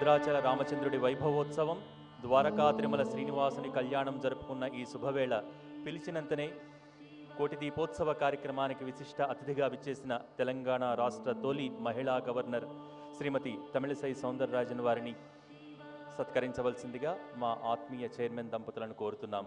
భద్రాచల రామచంద్రుడి వైభవోత్సవం ద్వారకా తిరుమల శ్రీనివాసుని కళ్యాణం జరుపుకున్న ఈ శుభవేళ పిలిచినంతనే కోటి దీపోత్సవ కార్యక్రమానికి విశిష్ట అతిథిగా విచ్చేసిన తెలంగాణ రాష్ట్ర తొలి మహిళా గవర్నర్ శ్రీమతి తమిళసై సౌందరరాజన్ వారిని సత్కరించవలసిందిగా మా ఆత్మీయ చైర్మన్ దంపతులను కోరుతున్నాం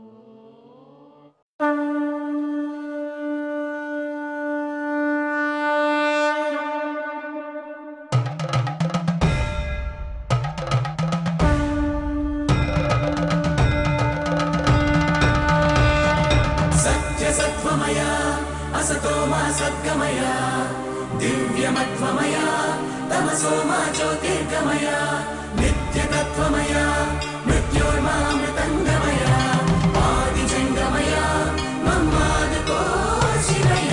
सत्यसत्त्वमय असतो मा सद्गमय दिव्यमत्वमय तमसो मा ज्योतिर्गमय नित्यतत्त्वमय मृत्योर्मामृतङ्गमय आदिजङ्गमय मम्मादको शिवय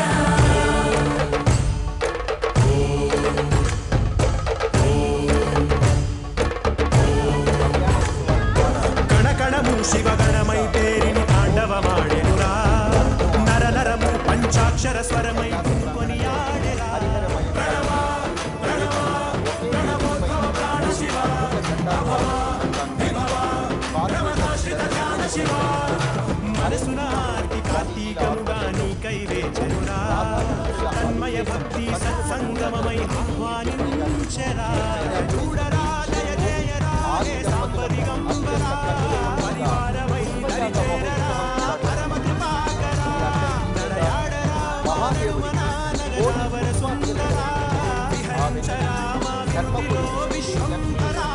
కణకణము శివగణమై పేరిని తాండవమాడెనురా నరనరము పంచాక్షర స్వరమై కొనియాడెరా మనసున ఆర్తి కార్తీకముగా నీకై వేచెనురా తన్మయ భక్తి సత్సంగమమై ఆహ్వానించెరా చూడరా దయ జయరా హే సాంబదిగంబరా పరివారమై దరిచేరరా పరమ కృపాకరా నడయాడరా వారుమనా నగరావర సుందరా విహరించరా మా కృతిలో విశ్వంబరా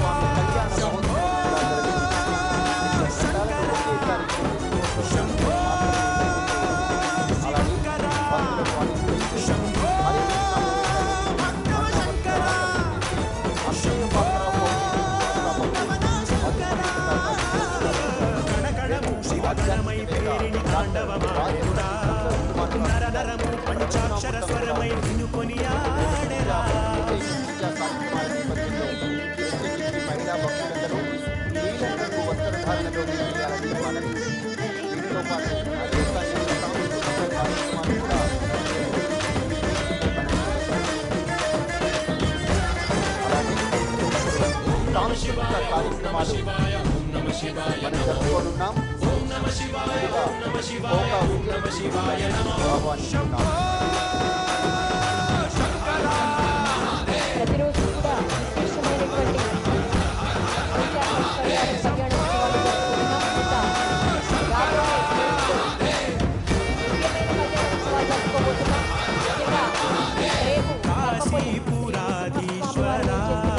కణకణము శివగణమై పేరిని తాండవమాడెనురా నరనరము పంచాక్షర స్వరమై వినుకొని ఆడెరా మహిళా భక్తులందరూ నీలం రంగు వస్త్రధారణలో చేయాలని మనవి దీంతో పాటు అనేక అనేక సాంస్కృతిక కార్యక్రమాలు కూడా అలాగే సాంస్కృతిక కార్యక్రమాలు మనం జరుపుకోనున్నాం ముందుగా భోగా విజయశ్రీ ఆహ్వానిస్తున్నాం ప్రతిరోజు కూడా విశేషమైనటువంటి వైశాఖ కళ్యాణ కళ్యాణ ఉత్సవాలు జరుపుకుంటున్నాం ఇంకా రాబోయే ముఖ్యంగా రేపు కాశీపురాధీశ్వరా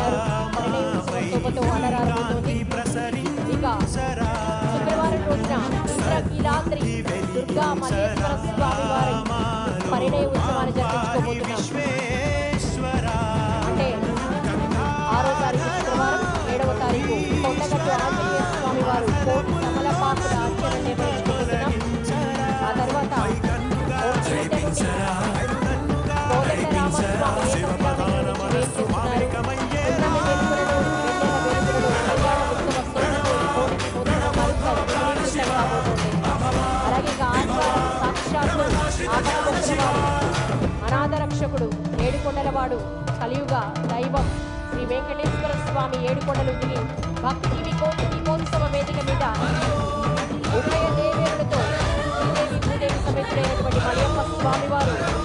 కాంతి ఇక ప్రసరించరా శుక్రవారం రోజున ఇంద్రకీలాద్రి దుర్గా మల్లేశ్వర స్వామి వారి పరిణయ ఉత్సవాన్ని జరిపించుకోబోతున్నాం విశ్వేశ్వరా అంటే ఆరో తారీఖు శుక్రవారం ఏడవ తారీఖు కొండగట్టు ఆంజనేయ స్వామి వారు కోటి కమలపాకుల ఆచరణ నిర్వహించుకుంటున్నాం ఆ తర్వాత ఓపిక నుండి కోదండరామస్వామి ఏకగ్రామాన్ని వేచేస్తున్నారు. ఉన్నమి వెలుగులలో వెన్నెల వెలుగులలో కళ్యాణ ఉత్సవ స్వర్ణతోటి కోటికి నూతన మరింత విజృంభితం కాబోతోంది. అలాగే ఇక ఆదివారం సాక్షాత్తు ఆపదముద్రవాడు, అనాథ రక్షకుడు ఏడుకొండలవాడు కలియుగ దైవం శ్రీ వెంకటేశ్వర స్వామి ఏడుకొండలు దిగి భక్తికి వికోటి దీపోత్సవ వేదిక మీద ఉభయ దేవేరులతో శ్రీదేవి భూదేవి సమేతుడైనటువంటి మలయప్ప స్వామివారు